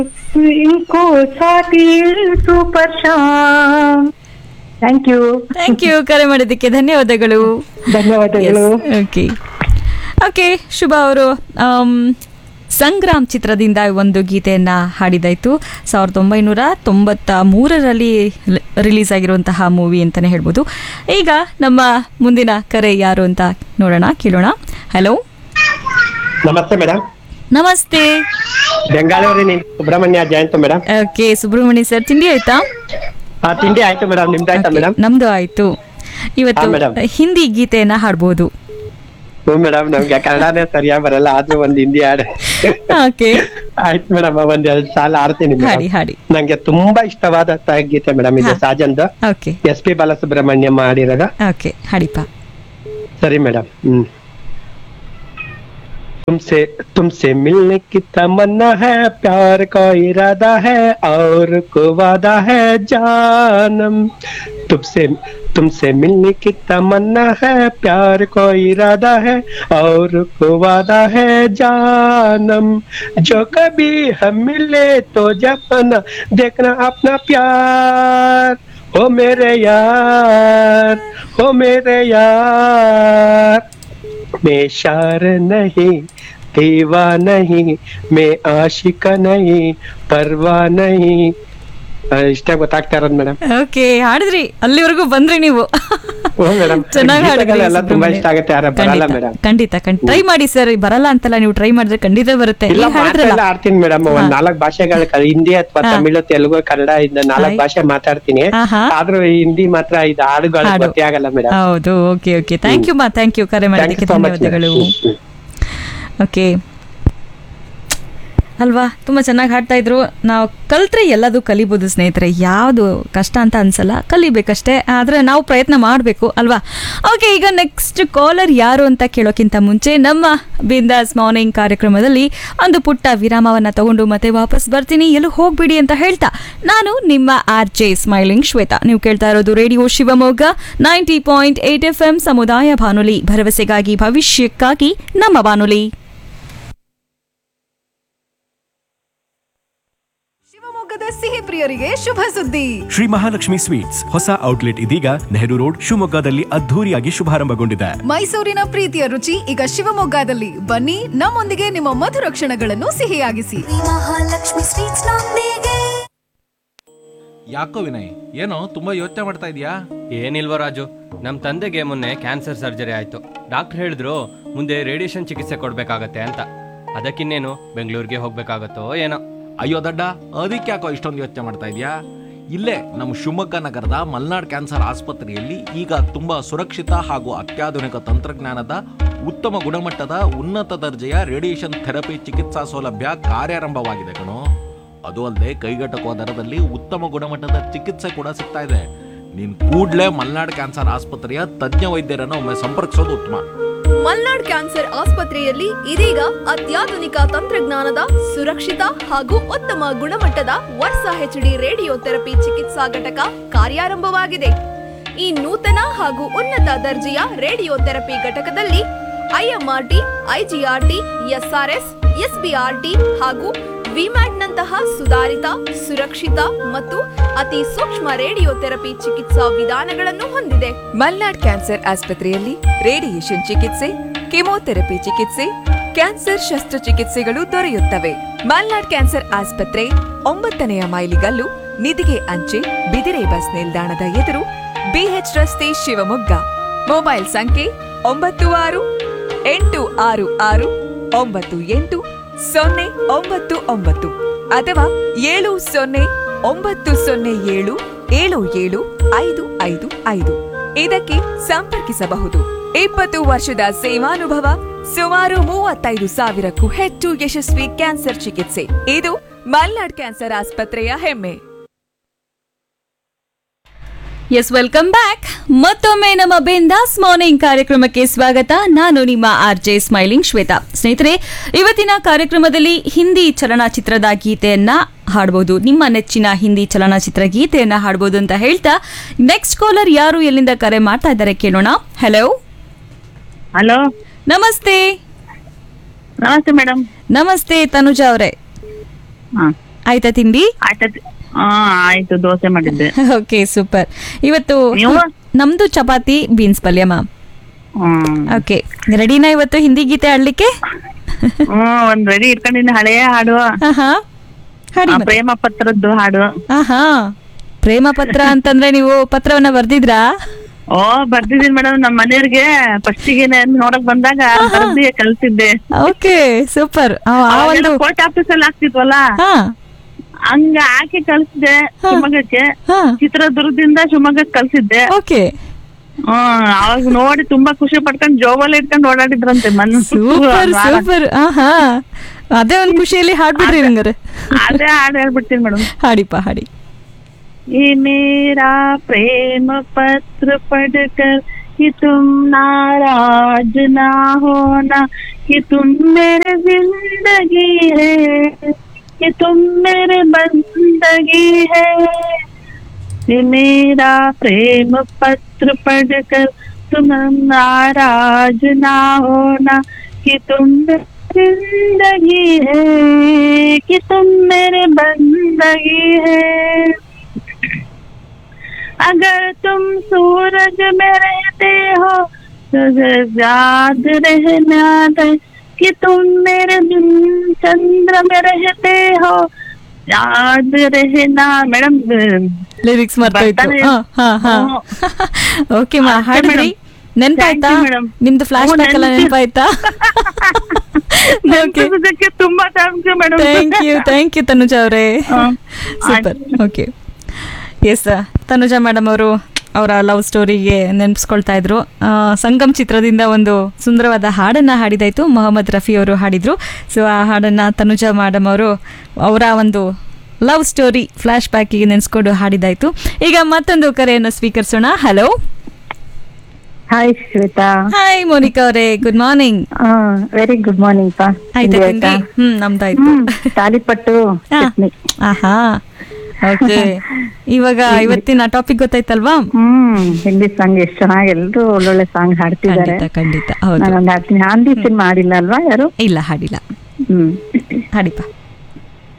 इनको छातील सुपर शाम ಥ್ಯಾಂಕ್ ಯು ಥ್ಯಾಂಕ್ ಯು ಕರೆ ಮಾಡಿದ್ದಕ್ಕೆ ಧನ್ಯವಾದಗಳು ಧನ್ಯವಾದಗಳು ಓಕೆ ಓಕೆ ಶುಭ ಅವರು ಆಮ್, ಸಂಗ್ರಾಮ್ ಚಿತ್ರದಿಂದ ಒಂದು ಗೀತೆಯನ್ನ ಹಾಡಿದಾಯ್ತು ಸಾವಿರದ ಒಂಬೈನೂರ ತೊಂಬತ್ತ ಮೂರರಲ್ಲಿ ರಿಲೀಸ್ ಆಗಿರುವಂತಹ ಮೂವಿ ಅಂತಾನೆ ಹೇಳ್ಬೋದು ಈಗ ನಮ್ಮ ಮುಂದಿನ ಕರೆ ಯಾರು ಅಂತ ನೋಡೋಣ ಕೇಳೋಣ ಹಲೋ ನಮಸ್ತೆ ಮೇಡಮ್ ನಮಸ್ತೆ ಬೆಂಗಳೂರಿನ Subramanya Jayanth madam okay Subramanya sir ತಿಂಡಿ ಆಯ್ತಾ ಆ ತಿಂಡಿ ಆಯ್ತು ಮೇಡಮ್ ನಿಮ್ದು ಆಯ್ತಾ Okay, ಮೇಡಮ್ ನಮ್ದು ಆಯ್ತು ಇವತ್ತು ಹಾ, madam. ಹಿಂದಿ ಗೀತೆಯನ್ನ ಹಾಡ್ಬೋದು ಹ್ಞೂ ಮೇಡಮ್ ನಮ್ಗೆ ಕನ್ನಡನೇ ಸರಿಯಾಗಿ ಬರಲ್ಲ ಆದ್ರೂ ಒಂದ್ ಹಿಂದಿ ಹಾಡು ಓಕೆ ಆಯ್ತು ಮೇಡಮ್ ಒಂದ್ ಎರಡ್ ಸಾಲ ಆಡ್ತೀನಿ ಹಾಡಿ ಮೇಡಮ್ ಹಾಡಿ ನಂಗೆ ತುಂಬಾ ಇಷ್ಟವಾದ ಗೀತೆ ಮೇಡಮ್ ಇದು ಹಾ. ಸಾಜಂದು ಓಕೆ ಎಸ್ ಪಿ ಬಾಲಸುಬ್ರಹ್ಮಣ್ಯಂ ಮಾಡಿರೋದು ಓಕೆ ಹಾಡಿಪ್ಪ ಸರಿ ಮೇಡಮ್ ಹ್ಮ್ तुमसे तुमसे मिलने की तमन्ना है प्यार का इरादा है और को वादा है जानम तुमसे तुमसे मिलने की तमन्ना है प्यार को इरादा है और को वादा है जानम जो कभी हम मिले तो जपना देखना अपना प्यार हो मेरे यार हो मेरे यार मैं शार नहीं दीवा नहीं मैं आशिक नहीं परवा नहीं ಆ, ಇಷ್ಟೇ ಗೊತ್ತಾಗ್ತಾ ಇರೋದು ಮೇಡಮ್ ಓಕೆ ಹಾಡಿದ್ರಿ ಅಲ್ಲಿವರೆಗೂ ಬಂದ್ರಿ ನೀವು ಓ ಮೇಡಮ್ ಚೆನ್ನಾಗಿ ಹಾಡಿದ್ರಿ ಎಲ್ಲ ತುಂಬಾ ಸುಬ್ರಹ್ಮಣ್ಯ. ಇಷ್ಟ ಆಗುತ್ತೆ ಯಾರ ಬರಲ್ಲ ಖಂಡಿತ, ಮೇಡಮ್ ಖಂಡಿತ ಖಂಡಿತ ಟ್ರೈ ಮಾಡಿ ಸರ್ ಬರಲ್ಲ ಅಂತಲ್ಲ ನೀವು ಟ್ರೈ ಮಾಡಿದ್ರೆ ಖಂಡಿತ ಬರುತ್ತೆ ಇಲ್ಲ ನೀವು ಹಾಡಿದ್ರಲ್ಲ ಮಾತೆಲ್ಲ ಆಡ್ತೀನಿ ಮೇಡಮ್ ಹಾ. ಒಂದ್ ನಾಲ್ಕು ಭಾಷೆಗಳ ಹಿಂದಿ ಅಥವಾ ಹಾ. ತಮಿಳು ತೆಲುಗು ಕನ್ನಡ ಇಂದ ನಾಲ್ಕು ಆಯ್. ಭಾಷೆ ಮಾತಾಡ್ತೀನಿ ಆಹಾ. ಆದ್ರೂ ಈ ಹಿಂದಿ ಮಾತ್ರ ಇದು ಹಾಡುಗಳು ಹಾಡು. ಗೊತ್ತೇ ಆಗಲ್ಲ ಮೇಡಮ್ ಹೌದು ಓಕೆ ಓಕೆ ಥ್ಯಾಂಕ್ ಯು ಮಾ ಥ್ಯಾಂಕ್ ಯು ಕರೆ ಥ್ಯಾಂಕ್ ಯು ಮಾಡೋದಕ್ಕೆ ಸೋ ಮಚ್ ಧನ್ಯವಾದಗಳು ಓಕೆ ಅಲ್ವಾ ತುಂಬ ಚೆನ್ನಾಗಿ ಹಾಡ್ತಾ ಇದ್ರು ನಾವು ಕಲ್ತ್ರೆ ಎಲ್ಲದೂ ಕಲಿಬೋದು ಸ್ನೇಹಿತರೆ ಯಾವುದು ಕಷ್ಟ ಅಂತ ಅನ್ಸಲ್ಲ ಕಲಿಬೇಕಷ್ಟೇ ಆದರೆ ನಾವು ಪ್ರಯತ್ನ ಮಾಡಬೇಕು ಅಲ್ವಾ ಓಕೆ ಈಗ ನೆಕ್ಸ್ಟ್ ಕಾಲರ್ ಯಾರು ಅಂತ ಕೇಳೋಕ್ಕಿಂತ ಮುಂಚೆ ನಮ್ಮ ಬಿಂದಾಸ್ ಮಾರ್ನಿಂಗ್ ಕಾರ್ಯಕ್ರಮದಲ್ಲಿ ಒಂದು ಪುಟ್ಟ ವಿರಾಮವನ್ನು ತಗೊಂಡು ಮತ್ತೆ ವಾಪಸ್ ಬರ್ತೀನಿ ಎಲ್ಲೂ ಹೋಗ್ಬಿಡಿ ಅಂತ ಹೇಳ್ತಾ ನಾನು ನಿಮ್ಮ ಆರ್ ಜೆ ಸ್ಮೈಲಿಂಗ್ ಶ್ವೇತಾ ನೀವು ಕೇಳ್ತಾ ಇರೋದು radio Shivamogga ninety point eight F M ಸಮುದಾಯ ಬಾನುಲಿ ಭರವಸೆಗಾಗಿ ಭವಿಷ್ಯಕ್ಕಾಗಿ ನಮ್ಮ ಬಾನುಲಿ ಶಿವಮೊಗ್ಗದ ಸಿಹಿ ಪ್ರಿಯರಿಗೆ ಶುಭ ಸುದ್ದಿ ಶ್ರೀ ಮಹಾಲಕ್ಷ್ಮಿ ಸ್ವೀಟ್ಸ್ ಹೊಸ ಔಟ್ಲೆಟ್ ಇದೀಗ ನೆಹರು ರೋಡ್ ಶಿವಮೊಗ್ಗದಲ್ಲಿ ಅದ್ಧೂರಿಯಾಗಿ ಶುಭಾರಂಭಗೊಂಡಿದೆ ಮೈಸೂರಿನ ಪ್ರೀತಿಯ ರುಚಿ ಈಗ ಶಿವಮೊಗ್ಗದಲ್ಲಿ ಬನ್ನಿ ನಮ್ಮೊಂದಿಗೆ ನಿಮ್ಮ ಮಧುರ ಕ್ಷಣಗಳನ್ನು ಸಿಹಿಯಾಗಿಸಿ ಮಹಾಲಕ್ಷ್ಮಿ ಸ್ವೀಟ್ಸ್ ನೊಂದಿಗೆ ಯಾಕೋ ವಿನಯ್ ಏನೋ ತುಂಬಾ ಯೋಚನೆ ಮಾಡ್ತಾ ಇದೀಯಾ ಏನಿಲ್ವ ರಾಜು ನಮ್ಮ ತಂದೆಗೆ ಮೊನ್ನೆ ಕ್ಯಾನ್ಸರ್ ಸರ್ಜರಿ ಆಯಿತು ಡಾಕ್ಟರ್ ಹೇಳಿದ್ರು ಮುಂದೆ ರೇಡಿಯೇಷನ್ ಚಿಕಿತ್ಸೆ ಕೊಡಬೇಕಾಗತ್ತೆ ಅಂತ ಅದಕ್ಕಿನ್ನೇನು ಬೆಂಗಳೂರಿಗೆ ಹೋಗ್ಬೇಕಾಗತ್ತೋ ಏನೋ ಅಯ್ಯೋ ದಡ್ಡ ಅದಕ್ಕೆ ಯಾಕೋ ಇಷ್ಟೊಂದು ಯೋಚನೆ ಮಾಡ್ತಾ ಇದೀಯಾ ಇಲ್ಲೇ ನಮ್ಮ ಶಿವಮೊಗ್ಗ ನಗರದ ಮಲ್ನಾಡ್ ಕ್ಯಾನ್ಸರ್ ಆಸ್ಪತ್ರೆಯಲ್ಲಿ ಈಗ ತುಂಬಾ ಸುರಕ್ಷಿತ ಹಾಗೂ ಅತ್ಯಾಧುನಿಕ ತಂತ್ರಜ್ಞಾನದ ಉತ್ತಮ ಗುಣಮಟ್ಟದ ಉನ್ನತ ದರ್ಜೆಯ ರೇಡಿಯೇಷನ್ ಥೆರಪಿ ಚಿಕಿತ್ಸಾ ಸೌಲಭ್ಯ ಕಾರ್ಯಾರಂಭವಾಗಿದೆ ಕಣೋ ಅದು ಅಲ್ಲದೆ ಕೈಗೆಟಕುವ ದರದಲ್ಲಿ ಉತ್ತಮ ಗುಣಮಟ್ಟದ ಚಿಕಿತ್ಸೆ ಕೂಡ ಸಿಗ್ತಾ ಇದೆ ನೀನ್ ಕೂಡ್ಲೇ ಮಲ್ನಾಡ್ ಕ್ಯಾನ್ಸರ್ ಆಸ್ಪತ್ರೆಯ ತಜ್ಞ ವೈದ್ಯರನ್ನು ಒಮ್ಮೆ ಸಂಪರ್ಕಿಸೋದು ಉತ್ತಮ ಮಲ್ನಾಡ್ ಕ್ಯಾನ್ಸರ್ ಆಸ್ಪತ್ರೆಯಲ್ಲಿ ಇದೀಗ ಅತ್ಯಾಧುನಿಕ ತಂತ್ರಜ್ಞಾನದ ಸುರಕ್ಷಿತ ಹಾಗೂ ಉತ್ತಮ ಗುಣಮಟ್ಟದ ವರ್ಷ ಹೆಚ್ಡಿ ರೇಡಿಯೋ ಥೆರಪಿ ಚಿಕಿತ್ಸಾ ಘಟಕ ಕಾರ್ಯಾರಂಭವಾಗಿದೆ ಈ ನೂತನ ಹಾಗೂ ಉನ್ನತ ದರ್ಜೆಯ ರೇಡಿಯೋ ಥೆರಪಿ ಘಟಕದಲ್ಲಿ ಐಎಂಆರ್ಟಿ ಐಜಿಆರ್ಟಿ ಎಸ್ಆರ್ಎಸ್ ಎಸ್ಬಿಆರ್ಟಿ ಹಾಗೂ ವಿಮ್ಯಾಟ್ನಂತಹ ಸುಧಾರಿತ ಸುರಕ್ಷಿತ ಮತ್ತು ಅತಿ ಸೂಕ್ಷ್ಮ ರೇಡಿಯೋ ಥೆರಪಿ ಚಿಕಿತ್ಸಾ ವಿಧಾನಗಳನ್ನು ಹೊಂದಿದೆ ಮಲ್ನಾಡ್ ಕ್ಯಾನ್ಸರ್ ಆಸ್ಪತ್ರೆಯಲ್ಲಿ ರೇಡಿಯೇಷನ್ ಚಿಕಿತ್ಸೆ ಕೆಮೊಥೆರಪಿ ಚಿಕಿತ್ಸೆ ಕ್ಯಾನ್ಸರ್ ಶಸ್ತ್ರಚಿಕಿತ್ಸೆಗಳು ದೊರೆಯುತ್ತವೆ ಮಲ್ನಾಡ್ ಕ್ಯಾನ್ಸರ್ ಆಸ್ಪತ್ರೆ ಒಂಬತ್ತನೆಯ ಮೈಲಿಗಲ್ಲು ನಿಧಿಗೆ ಅಂಚೆ ಬಿದಿರೆ ಬಸ್ ನಿಲ್ದಾಣದ ಎದುರು ಬಿಎಚ್ ರಸ್ತೆ ಶಿವಮೊಗ್ಗ ಮೊಬೈಲ್ ಸಂಖ್ಯೆ ಒಂಬತ್ತು ಆರು ಎಂಟು ಆರು ಆರು ಒಂಬತ್ತು ಎಂಟು ಸೊನ್ನೆ ಒಂಬತ್ತು ಒಂಬತ್ತು ಅಥವಾ ಏಳು ಸೊನ್ನೆ ಒಂಬತ್ತು ಸೊನ್ನೆ ಏಳು ಏಳು ಏಳು ಐದು ಐದು ಐದು ಇದಕ್ಕೆ ಸಂಪರ್ಕಿಸಬಹುದು ಇಪ್ಪತ್ತು ವರ್ಷದ ಸೇವಾನುಭವ ಸುಮಾರು ಮೂವತ್ತೈದು ಸಾವಿರಕ್ಕೂ ಹೆಚ್ಚು ಯಶಸ್ವಿ ಕ್ಯಾನ್ಸರ್ ಚಿಕಿತ್ಸೆ ಇದು ಮಲ್ನಾಡ್ ಕ್ಯಾನ್ಸರ್ ಆಸ್ಪತ್ರೆಯ ಹೆಮ್ಮೆ ಎಸ್ ವೆಲ್ಕಮ್ ಬ್ಯಾಕ್ ಮತ್ತೊಮ್ಮೆ ನಮ್ಮ ಬಿಂದಾಸ್ ಮಾರ್ನಿಂಗ್ ಕಾರ್ಯಕ್ರಮಕ್ಕೆ ಸ್ವಾಗತ ನಾನು ನಿಮ್ಮ ಆರ್ ಜೆ ಸ್ಮೈಲಿಂಗ್ ಶ್ವೇತಾ ಸ್ನೇಹಿತರೆ ಇವತ್ತಿನ ಕಾರ್ಯಕ್ರಮದಲ್ಲಿ ಹಿಂದಿ ಚಲನಚಿತ್ರದ ಗೀತೆಯನ್ನ ಹಾಡಬಹುದು ನಿಮ್ಮ ನೆಚ್ಚಿನ ಹಿಂದಿ ಚಲನಚಿತ್ರ ಗೀತೆಯನ್ನ ಹಾಡಬಹುದು ಅಂತ ಹೇಳ್ತಾ ನೆಕ್ಸ್ಟ್ ಕಾಲರ್ ಯಾರು ಎಲ್ಲಿಂದ ಕರೆ ಮಾಡ್ತಾ ಇದ್ದಾರೆ ಕೇಳೋಣ ಹಲೋ ಹಲೋ ನಮಸ್ತೆ ನಮಸ್ತೆ ಮೇಡಮ್ ನಮಸ್ತೆ ತನುಜಾ ಅವರೇ ಹಾ ಆಯ್ತಾ ತಿಂಡಿ ಆಯ್ತು ಹಾ ಆಯ್ತು ದೋಸೆ ಮಾಡಿದ್ದೆ ಓಕೆ ಸೂಪರ್ ಇವತ್ತು ನೀವು? ನಮ್ದು ಚಪಾತಿ ಬೀನ್ಸ್ ಪಲ್ಯ ಮ್ಯಾಮ್ ಹ್ಮ್ ಓಕೆ ರೆಡಿನಾ ಇವತ್ತು ಹಿಂದಿ ಗೀತೆ ಆಡ್ಲಿಕ್ಕೆ ಹ್ಮ್ ಒಂದ್ ರೆಡಿ ಇಟ್ಕೊಂಡಿನಿ ಹಳೆಯ ಹಾಡು ಆಹಾ ಹಾಡಿ ಆ, ಮತ್ತೆ. ಪ್ರೇಮ ಪತ್ರದ್ದು ಹಾಡು ಆಹಾ ಪ್ರೇಮ ಪತ್ರ ಅಂತಂದ್ರೆ ನೀವು ಪತ್ರವನ್ನ ಬರ್ದಿದ್ರಾ ಓ ಬರ್ದಿದ್ದೀನಿ ಮೇಡಮ್ ನಮ್ಮ ಮನೆಯವ್ರಿಗೆ ಫಸ್ಟಿಗೆ ನೋಡಕ್ ಬಂದಾಗ ಬರ್ದಿ ಕಲ್ಸಿದ್ದೆ ಓಕೆ ಸೂಪರ್ ಆ ಒಂದು ಪೋಸ್ಟ್ ಆಫೀಸ್ ಅಲ್ಲಿ ಆಗ್ತಿದ್ವಲ್ಲ ಹಾ ಹಂಗ ಹಾಕಿ ಕಳ್ಸಿದ್ದೆ ಶಿವಮೊಗ್ಗಕ್ಕೆ ಹಾ ಚಿತ್ರದುರ್ಗದಿಂದ ಶಿವಮೊಗ್ಗಕ್ಕೆ ಕಳ್ಸಿದ್ದೆ ಓಕೆ ಹ್ಮ್ ಅವಾಗ ನೋಡಿ ತುಂಬಾ ಖುಷಿ ಪಡ್ಕೊಂಡ್ ಜೋಬಲ್ಲಿ ಇಟ್ಕೊಂಡ್ ಓಡಾಡಿದ್ರಂತೆ ಮನ್ ಸೂಪರ್ ಸೂಪರ್ ಆಹಾ ಅದೇ ಒಂದು ಖುಷಿಯಲ್ಲಿ ಹಾಡ್ಬಿಡ್ರಿ ಹಂಗಾರೆ ಅದೇ ಹಾಡು ಹೇಳ್ಬಿಡ್ತೀನಿ ಮೇಡಮ್ ಹಾಡಿಪ್ಪ ಹಾಡಿ ये मेरा प्रेम पत्र पढ़कर कि तुम नाराज ना होना कि तुम मेरे जिंदगी है कि तुम मेरे बंदगी है ये मेरा प्रेम पत्र पढ़कर तुम नाराज ना होना कि तुम मेरी जिंदगी है कि तुम मेरे बंदगी है अगर तुम सूरज में रहते हो तो याद रहना दे कि तुम मेरे बिन चंद्र में रहते हो याद रहना ಮೇಡಮ್ ಲಿರಿಕ್ಸ್ ಮರ್ತೋಯ್ತು ಬರ್ತಾನೆ. ಹಾ ಹಾ ಹಾ ಓಕೆ ಮಾ ಅಷ್ಟೇ ಹಾಡಿದ್ರಿ madam. ನೆನ್ಪಾಯ್ತಾ Thank you, madam. ನಿಮ್ದು ಫ್ಲಾಶ್ ಹ್ಞೂ, ಬ್ಯಾಕ್ ಎಲ್ಲ ನೆನ್ಪು. ನೆನ್ಪಾಯ್ತಾ ಓಕೆ ನೆನಪಿಸೋದಕ್ಕೆ ತುಂಬಾ thank you madam thank you thank you Tanuja ಅವರೇ ಹಾ. Super okay yes Tanuja madam ಅವರು ಅವರ ಲವ್ ಸ್ಟೋರಿಗೆ ನೆನಪಿಸ್ಕೊಳ್ತಾ ಇದ್ರು ಆ, ಸಂಗಮ್ ಚಿತ್ರದಿಂದ ಒಂದು ಸುಂದರವಾದ ಹಾಡನ್ನ ಹಾಡಿದಾಯ್ತು ಮೊಹಮ್ಮದ್ ರಫಿ ಅವರು ಹಾಡಿದ್ರು ಸೊ ಆ ಹಾಡನ್ನ ತನುಜಾ ಮೇಡಮ್ ಅವರು ಅವರ ಒಂದು ಲವ್ ಸ್ಟೋರಿ ಫ್ಲಾಶ್ ಬ್ಯಾಕಿಗೆ ನೆನೆಸ್ಕೊಂಡು ಹಾಡಿದಾಯ್ತು ಈಗ ಮತ್ತೊಂದು ಕರೆಯನ್ನು ಸ್ವೀಕರಿಸೋಣ hello hi Shweta hi Monika ಅವರೇ good morning very good morning ಪಾ ಆಯ್ತಾ ತಿಂಡಿ ಹ್ಮ್ ನಮ್ದಾಯ್ತು ಹ್ಮ್ ತಾಲಿಪಟ್ಟು ಹಾ. ಚಟ್ನಿ ಆಹಾ ಓಕೆ ಇವಾಗ ಇವತ್ತಿನ ಟಾಪಿಕ್ ಗೊತ್ತಾಯ್ತಲ್ವಾ ಹ್ಮ್ ಹಿಂದಿ ಸಾಂಗ್ ಎಷ್ಟು ಚೆನ್ನಾಗಿ ಎಲ್ರು ಒಳ್ಳೊಳ್ಳೆ ಸಾಂಗ್ ಹಾಡ್ತಿದ್ದಾರೆ ಖಂಡಿತ ಖಂಡಿತ ಹೌದು ನಾನೊಂದು ಹಾಡ್ತೀನಿ ಹಾಂದಿ ಸಿನಿಮಾ ಮಾಡಿಲ್ಲ ಅಲ್ವಾ ಯಾರು ಇಲ್ಲ ಹಾಡಿಲ್ಲ ಹ್ಮ್ ಹಾಡಿಪ್ಪ